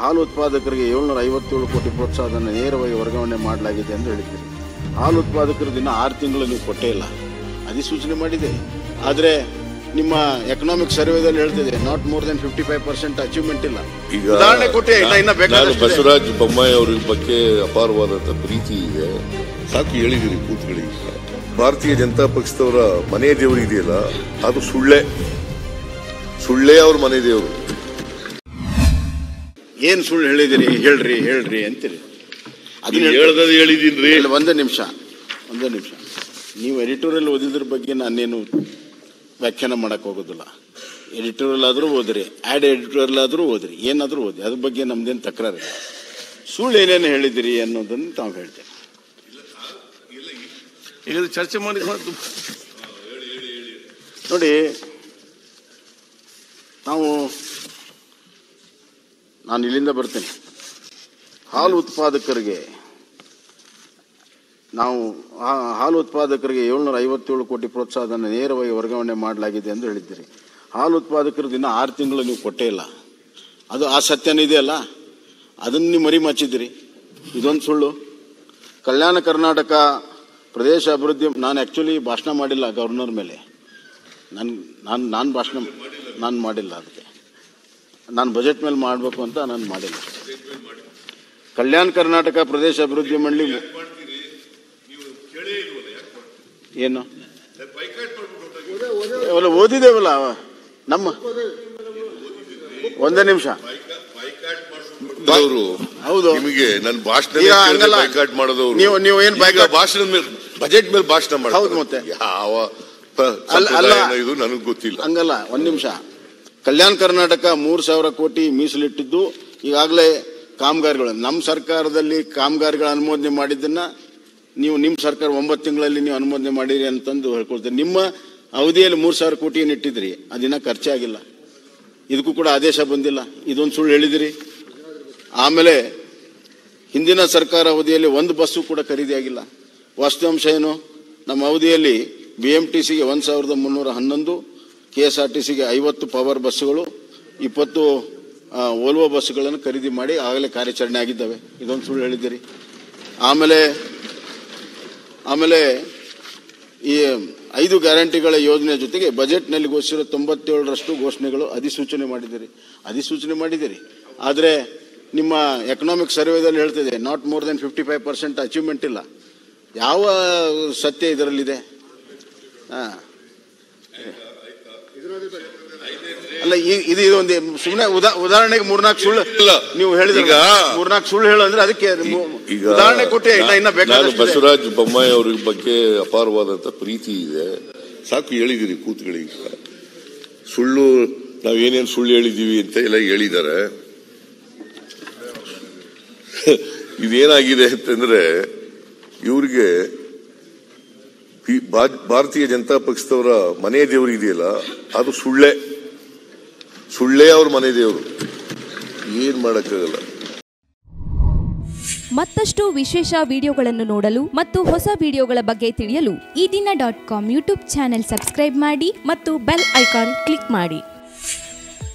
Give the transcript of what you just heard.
ಹಾಲು ಉತ್ಪಾದಕರಿಗೆ ಏಳ್ನೂರ ಐವತ್ತೇಳು ಕೋಟಿ ಪ್ರೋತ್ಸಾಹಧನ ನೇರವಾಗಿ ವರ್ಗಾವಣೆ ಮಾಡಲಾಗಿದೆ ಎಂದು ಹೇಳಿದ್ದೀರಿ ಹಾಲು ಉತ್ಪಾದಕರು ದಿನ ಆರು ತಿಂಗಳು ನೀವು ಕೊಟ್ಟೇ ಇಲ್ಲ ಅಧಿಸೂಚನೆ ಮಾಡಿದೆ ಆದರೆ ನಿಮ್ಮ ಎಕನಾಮಿಕ್ ಸರ್ವೆದಲ್ಲಿ ಹೇಳ್ತಿದೆ not more than fifty five percent achievement ಇಲ್ಲ ಈಗ ಉದಾಹರಣೆ ಕೊಟ್ಟೆ ಇನ್ನ ಇನ್ನ ನಾನು ಬೇಕಾದಷ್ಟಿದೆ. ಬಸವರಾಜ ಬೊಮ್ಮಾಯಿ ಅವ್ರ ಬಗ್ಗೆ ಅಪಾರವಾದಂತ ಪ್ರೀತಿ ಇದೆ ಸಾಕು ಹೇಳಿದಿರಿ ಕೂತ್ಕೊಳ್ಳಿ ಭಾರತೀಯ ಜನತಾ ಪಕ್ಷದವರ ಮನೆ ದೇವರು ಇದೆಯಲ್ಲ ಅದು ಸುಳ್ಳೆ ಸುಳ್ಳೇ ಅವ್ರ ಮನೆ ದೇವರು ಏನ್ ಸುಳ್ಳು ಹೇಳಿದಿರಿ ಹೇಳ್ರಿ ಹೇಳ್ರಿ ಅಂತೀರಿ ಅದನ್ನ ಹೇಳ್ತೀನಿ. ಹೇಳ್ದದ್ ಹೇಳಿದೀನ್ರಿ ಇಲ್ಲ, ಒಂದೇ ನಿಮಿಷ ಒಂದೇ ನಿಮಿಷ ನೀವು ಎಡಿಟೋರಿಯಲ್ ಓದಿದ್ರ ಬಗ್ಗೆ ನಾನೇನು ವ್ಯಾಖ್ಯಾನ ಮಾಡಕ್ ಹೋಗೋದಿಲ್ಲ ಎಡಿಟೋರಿಯಲ್ ಆದರೂ ಓದ್ರಿ ಆ್ಯಡ್ ಎಡಿಟೋರಿಯಲ್ ಆದರೂ ಓದ್ರಿ ಏನಾದರೂ ಓದಿ ಅದ್ರ ಬಗ್ಗೆ ನಮ್ದೇನು ತಕರಾರಿಲ್ಲ ಸುಳ್ಳು ಏನೇನು ಹೇಳಿದಿರಿ ಅನ್ನೋದನ್ನು ತಾವು ಹೇಳ್ತೇವೆ ಈಗ ಇದು ಚರ್ಚೆ ಮಾಡಿ ನೋಡಿ ನಾವು ನಾನು ಇಲ್ಲಿಂದ ಬರ್ತೇನೆ ಹಾಲು ಉತ್ಪಾದಕರಿಗೆ ನಾವು ಹಾ- ಹಾಲು ಉತ್ಪಾದಕರಿಗೆ ಏಳ್ನೂರ ಐವತ್ತೇಳು ಕೋಟಿ ಪ್ರೋತ್ಸಾಹಧನ ನೇರವಾಗಿ ವರ್ಗಾವಣೆ ಮಾಡಲಾಗಿದೆ ಎಂದು ಹೇಳಿದ್ದೀರಿ ಹಾಲು ಉತ್ಪಾದಕರು ದಿನ ಆರು ತಿಂಗಳು ನೀವು ಕೊಟ್ಟೇ ಇಲ್ಲ ಅದು ಆ ಸತ್ಯನ ಇದೆಯಲ್ಲ ಅದನ್ನು ನೀವು ಮರಿ ಮಚ್ಚಿದ್ದೀರಿ ಇದೊಂದು ಸುಳ್ಳು ಕಲ್ಯಾಣ ಕರ್ನಾಟಕ ಪ್ರದೇಶ ಅಭಿವೃದ್ಧಿ ನಾನು ಆ್ಯಕ್ಚುಲಿ ಭಾಷಣ ಮಾಡಿಲ್ಲ ಗವರ್ನರ್ ಮೇಲೆ ನಾನು ನಾನು ನಾನು ಭಾಷಣ ನಾನು ಮಾಡಿಲ್ಲ ಅದಕ್ಕೆ ನಾನು ಬಜೆಟ್ ಮೇಲೆ ಮಾಡಬೇಕು ಅಂತ ನಾನು ಮಾಡಿಲ್ಲ ಕಲ್ಯಾಣ ಕರ್ನಾಟಕ ಪ್ರದೇಶ ಅಭಿವೃದ್ಧಿ ಮಂಡಳಿ ಏನು ಅವೆಲ್ಲ ಓದಿದ್ದೇವಲ್ಲ ಅವ. ನಮ್ಮ ಒಂದೇ ನಿಮಿಷ ಅವರು ಹೌದು ನಿಮಗೆ ನನ್ನ ಭಾಷಣ ಈಗ ಹಂಗಲ್ಲ. ಬೈಕಾಟ್ ಮಾಡೋದವ್ರು ನೀವು- ನೀವು ಏನ್ boycott- ಭಾಷಣದ ಮೇಲೆ ಬಜೆಟ್ ಮೇಲೆ ಭಾಷಣ ಮಾಡ್ತಾರೆ ಹೌದು ಮತ್ತೆ. ಯಾವ ಪ- ಅಲ್ಲ- ಅಲ್ಲ. ಸಂಪ್ರದಾಯನ ಇದು ನನಗೆ ಗೊತ್ತಿಲ್ಲ ಹಂಗಲ್ಲ ಒಂದ್ ನಿಮಿಷ ಕಲ್ಯಾಣ ಕರ್ನಾಟಕ ಮೂರು ಸಾವಿರ ಕೋಟಿ ಮೀಸಲಿಟ್ಟಿದ್ದು ಈಗಾಗಲೇ ಕಾಮಗಾರಿಗಳು ನಮ್ಮ ಸರ್ಕಾರದಲ್ಲಿ ಕಾಮಗಾರಿಗಳ ಅನುಮೋದನೆ ಮಾಡಿದ್ದನ್ನ ನೀವು ನಿಮ್ಮ ಸರ್ಕಾರ ಒಂಬತ್ತು ತಿಂಗಳಲ್ಲಿ ನೀವು ಅನುಮೋದನೆ ಮಾಡಿರಿ ಅಂತಂದು ಹೇಳ್ಕೊಳ್ತೀರಿ ನಿಮ್ಮ ಅವಧಿಯಲ್ಲಿ ಮೂರು ಸಾವಿರ ಕೋಟಿ ಏನು ಇಟ್ಟಿದ್ರಿ ಅದಿನ್ನ ಖರ್ಚೇ ಆಗಿಲ್ಲ ಇದಕ್ಕೂ ಕೂಡ ಆದೇಶ ಬಂದಿಲ್ಲ ಇದೊಂದು ಸುಳ್ಳು ಹೇಳಿದಿರಿ ಆಮೇಲೆ ಹಿಂದಿನ ಸರ್ಕಾರ ಅವಧಿಯಲ್ಲಿ ಒಂದು ಬಸ್ಸು ಕೂಡ ಖರೀದಿ ಆಗಿಲ್ಲ ವಾಸ್ತವಾಂಶ ಏನು ನಮ್ಮ ಅವಧಿಯಲ್ಲಿ ಬಿ ಎಂ ಟಿ ಸಿಗೆ ಒಂದು ಸಾವಿರದ ಮುನ್ನೂರ ಹನ್ನೊಂದು ಕೆ ಎಸ್ ಆರ್ ಟಿ ಸಿಗೆ ಐವತ್ತು ಪವರ್ ಬಸ್ಸುಗಳು ಇಪ್ಪತ್ತು ಆ, ಓಲ್ವೋ ಬಸ್ಸುಗಳನ್ನು ಖರೀದಿ ಮಾಡಿ ಆಗಲೇ ಕಾರ್ಯಾಚರಣೆ ಆಗಿದ್ದಾವೆ ಇದೊಂದು ಸುಳ್ಳು ಹೇಳಿದ್ದೀರಿ ಆಮೇಲೆ ಆಮೇಲೆ ಈ ಐದು ಗ್ಯಾರಂಟಿಗಳ ಯೋಜನೆ ಜೊತೆಗೆ ಬಜೆಟ್ನಲ್ಲಿ ಘೋಷಿಸಿರೋ ತೊಂಬತ್ತೇಳರಷ್ಟು ಘೋಷಣೆಗಳು ಅಧಿಸೂಚನೆ ಮಾಡಿದ್ದೀರಿ ಅಧಿಸೂಚನೆ ಮಾಡಿದ್ದೀರಿ ಆದರೆ ನಿಮ್ಮ ಎಕನಾಮಿಕ್ ಸರ್ವೆದಲ್ಲಿ ಹೇಳ್ತಿದೆ not more than fifty five percent achievement ಇಲ್ಲ ಯಾವ ಸತ್ಯ ಇದರಲ್ಲಿದೆ ಹಾ. ಅಲ್ಲ ಈ- ಇದು ಇದೊಂದು ಸುಮ್ಮನೆ ಉದಾಹರಣೆಗೆ ಮೂರ್ನಾಲ್ಕು ಸುಳ್ಳು ಇಲ್ಲ. ನೀವು ಹೇಳಿದ್ರೆ ಈಗ- ಮೂರ್ನಾಲ್ಕು ಸುಳ್ಳು ಹೇಳು ಅಂದ್ರೆ ಅದಕ್ಕೆ ಮು- ಈಗ ಉದಾಹರಣೆ ಕೊಟ್ಟೆ ಇನ್ನ ಇನ್ನ ನಾನು ಬೇಕಾದಷ್ಟಿದೆ. ಬಸವರಾಜ ಬೊಮ್ಮಾಯಿ ಅವ್ರ ಬಗ್ಗೆ ಅಪಾರವಾದಂತ ಪ್ರೀತಿ ಇದೆ ಸಾಕು ಹೇಳಿದಿರಿ ಕೂತ್ಕೊಳ್ಳಿ ಈಗ ಸುಳ್ಳು ನಾವೇನೇನು ಸುಳ್ಳು ಹೇಳಿದೀವಿ ಅಂತ ಎಲ್ಲ ಹೇಳಿದ್ದಾರೆ ಇದೇನಾಗಿದೆ ಅಂತಂದ್ರೆ ಇವ್ರಿಗೆ ಈ ಭಾ- ಭಾರತೀಯ ಜನತಾ ಪಕ್ಷದವರ ಮನೆ ದೇವರು ಇದೆಯಲ್ಲ ಅದು ಸುಳ್ಳೆ ಸುಳ್ಳೇ ಅವ್ರ ಮನೆ ದೇವರು ಏನ್ ಮಾಡಕ್ಕಾಗಲ್ಲ ಮತ್ತಷ್ಟು ವಿಶೇಷ ವಿಡಿಯೋಗಳನ್ನು ನೋಡಲು ಮತ್ತು ಹೊಸ ವಿಡಿಯೋಗಳ ಬಗ್ಗೆ ತಿಳಿಯಲು ಈ ದಿನ dot com YouTube channel subscribe ಮಾಡಿ ಮತ್ತು ಬೆಲ್ ಐಕಾನ್ ಕ್ಲಿಕ್ ಮಾಡಿ